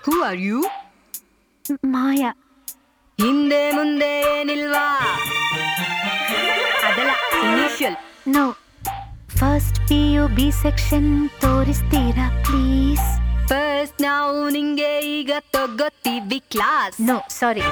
who are you ಮಾಯಾ ಹಿಂದೆ ಮುಂದೆ ಏನಿಲ್ವಾ ಅದಲ್ಲ initial no first P U B section ತೋರಿಸ್ತೀರಾ ಪ್ಲೀಸ್ ಫಸ್ಟ್ ನಾವು ನಿಂಗೆ ಈಗ ತಗೋತೀವಿ ಕ್ಲಾಸ್ ನೋ ಸಾರಿ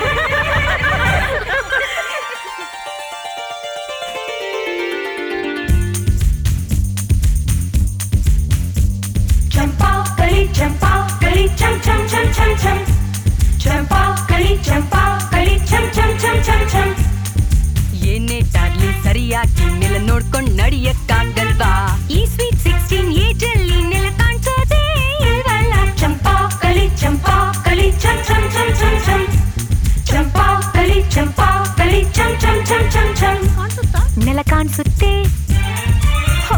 ಚಂಪಾ ಕಳಿ ಚಂಪಾ ಕಳಿ ಚಂ ಚಂ ಚಂ ಚಂ ಚಂ ಚಂಪಾ ಕಳಿ ಚಂಪಾ ಕಳಿ ಚಂ ಚಂ ಚಂ ಚಂ ಚಂ ಏನೇ ಟಾಗ್ಲಿ ಸರಿಯಾಗಿ ನೆಲ ನೋಡ್ಕೊಂಡ್ ನಡಿಯಕ್ಕಾಗಲ್ವಾ ಈ ಸ್ವೀಟ್ ಸಿಕ್ಸ್ಟೀನ್ ಏಜ್ ಅಲ್ಲಿ ನೆಲ ಕಾಣಿಸೋದೇ ಇಲ್ವಲ್ಲ ಚಂಪಾ ಕಳಿ ಚಂಪಾ ಕಳಿ ಚಂ ಚಂ ಚಂ ಚಂ ಚಂ ಚಂಪಾ ಕಳಿ ಚಂಪಾ ಕಳಿ ಚಂ ಚಂ ಚಂ ಚಂ ಚಂ ನೆಲ ಕಾಣಿಸುತ್ತೆ ಹೋ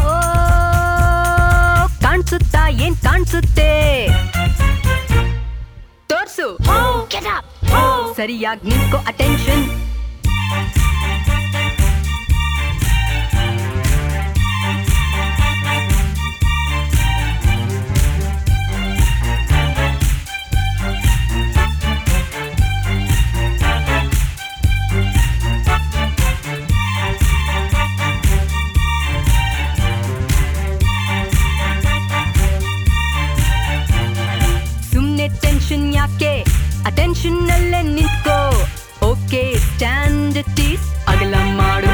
ಕಾಣಿಸುತ್ತಾ ಏನ್ ಕಾಣಿಸುತ್ತೆ ತೋರ್ಸು ಸರಿಯಾಗಿ ನಿಂತ್ಕೋ ಅಟೆನ್ಷನ್ ಸುಮ್ನೆ ಟೆನ್ಷನ್ ಯಾಕೆ ಅಟೆನ್ಷನ್ ಅಲ್ಲೇ ನಿಂತ್ಕೋ ಓಕೆ ಸ್ಟ್ಯಾಂಡ್ ಟೀಸ್ ಅಗಲ ಮಾಡು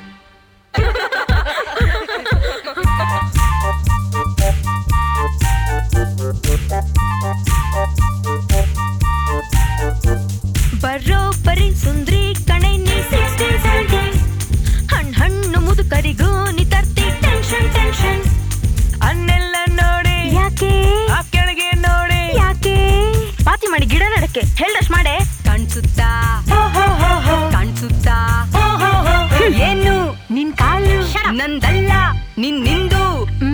ಬರೋಬ್ಬರಿ ಸುಂದ್ರಿ ಕಣೆ ನೀ ಸಿಕ್ಸ್ಟೀನ್ ಸೆವೆಂಟೀನ್ ಹಣ್ ಹಣ್ಣು ಮುದುಕರಿಗೂ ನೀ ತರ್ತಿ ಟೆನ್ಷನ್ ಟೆನ್ಷನ್ ಅನ್ನೆಲ್ಲ ನೋಡಿ ಯಾಕೆ ಆ ಕೆಳಗೆ ನೋಡಿ ಯಾಕೆ ಪಾತಿ ಮಾಡಿ ಗಿಡ ನಡಕ್ಕೆ ಹೇಳ್ದಷ್ಟು ಮಾಡೆ ಕಾಣಿಸುತ್ತಾ ಕಾಣಿಸುತ್ತಾ ಏನು ನಿನ್ ಕಾಲು ನಂದಲ್ಲ ನಿನ್ ನಿಂದು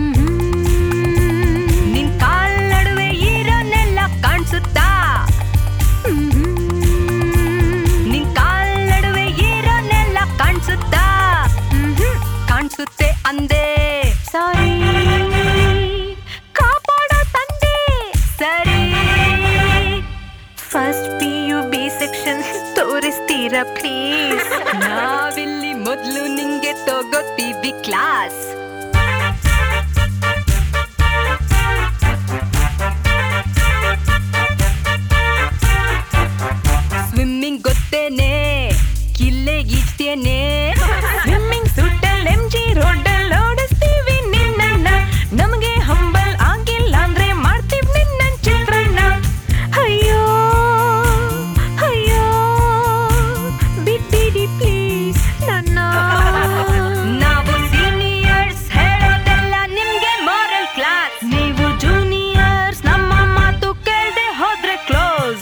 ನಿನ್ ಕಾಲ್ ನಡುವೆ ಇರೋನೆಲ್ಲ ಕಾಣಿಸುತ್ತಾ ನಿನ್ ಕಾಲ್ ನಡುವೆ ಇರೋನೆಲ್ಲ ಕಾಣಿಸುತ್ತಾ ಕಾಣಿಸುತ್ತೆ ಅಂದೆ ಸಾರಿ ಕಾಪಾಡೋ ತಂದೆ ಸರಿ first P U B section ತೋರಿಸ್ತೀರಾ ಪ್ಲೀಸ್ ನಾವಿಲ್ಲಿ ಮೊದ್ಲು ನಿಂಗೆ ತಗೋತೀವಿ ಕ್ಲಾಸ್ ಸ್ವಿಮ್ಮಿಂಗ್ ಗೊತ್ತೇನೆ ಕಿಲ್ಲೆ ಈಜ್ತೇನೆ ಸ್ವಿಮ್ಮಿಂಗ್ ಸೂಟಲ್ ಎಂ ಜಿ ರೋಡಲ್ ಓಡಿಸ್ತೀವಿ ನಿನ್ನನ್ನ ನಮಗೆ ಹಂಬಲ್ ಆಗಿಲ್ಲ ಅಂದ್ರೆ ಮಾಡ್ತೀವಿ ನಿನ್ನ ಚಿತ್ರಣ್ಣ ಅಯ್ಯೋ ಅಯ್ಯೋ ಬಿಟ್ಬಿಡಿ ಪ್ಲೀಸ್ ನನ್ನ ನಾವು ಸೀನಿಯರ್ಸ್ ಹೇಳೋದೆಲ್ಲ ನಿಮ್ಗೆ ಮಾರಲ್ ಕ್ಲಾಸ್ ನೀವು ಜೂನಿಯರ್ಸ್ ನಮ್ಮ ಮಾತು ಕೇಳ್ದೆ ಹೋದ್ರೆ ಕ್ಲೋಸ್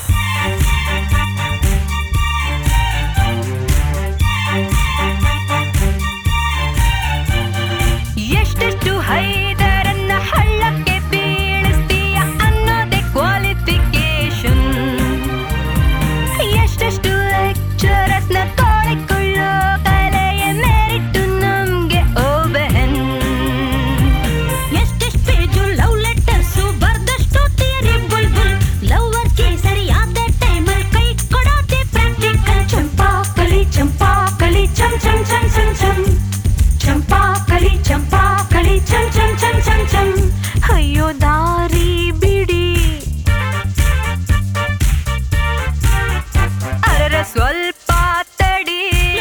ಎಷ್ಟೆಷ್ಟು ಹೈದರನ್ನ ಹಳ್ಳಕ್ಕೆ ಬೀಳಿಸ್ತೀಯ ಅನ್ನೋದೇ ಕ್ವಾಲಿಫಿಕೇಶನ್ ಎಷ್ಟೆಷ್ಟು ಲೆಕ್ಚರಸ್ನ ತೋಳಿಕೊಳ್ಳೋ ಕಲೆಯ ಮೆರಿಟು ನಮ್ಗೆ ಓಬೆನ್ ಎಷ್ಟೆಷ್ಟು ಪೇಜು ಲವ್ ಲೆಟರ್ಸು ಬರ್ದಷ್ಟು ಥಿಯರಿ ಬುಲ್ಬುಲ್ ಲವ್ವರ್ಗೆ ಸರಿಯಾದ ಟೈಮಲ್ಲಿ ಕೈ ಕೊಡೋದೆ ಪ್ರಾಕ್ಟಿಕಲ್ ಚಂಪಾ ಕಳಿ ಚಂಪಾ ಕಳಿ ಚಂ ಚಂ ಚಂ ಚಂ ಚಂ ಚಂಪಾ ಕಳಿ ಚಂಪಾ ಕಳಿ ಚಂ ಚಂ ಚಂ ಚಂ ಚಂ ಅಯ್ಯೋ ದಾರಿ ಬಿಡಿ ಅರರ ಸ್ವಲ್ಪ ತಡಿ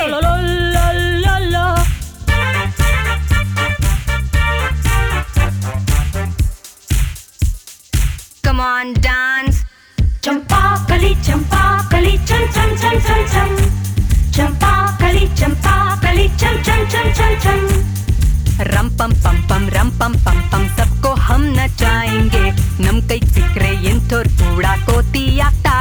ಕಮಾನ್ ಡಾನ್ಸ್ ಚಂಪಾ ಕಳಿ ಚಂಪಾ ಕಳಿ ಚಂ ಚಂ ಚಂ ಚಂ ಚಂ ಚಂಪಾ ಕಳಿ ಚಂಪಾ ಕಳಿ ಚಂ ಚಂ ಚಂ ಚಂ ಚಂ रम पम पम पम रम पम पम पम सबको हम नचाएंगे ನಮ್ ಕೈ ಸಿಕ್ರೆ ಎಂಥೋರ್ ಕೂಡ ಕೋತಿ ಆಗ್ತಾ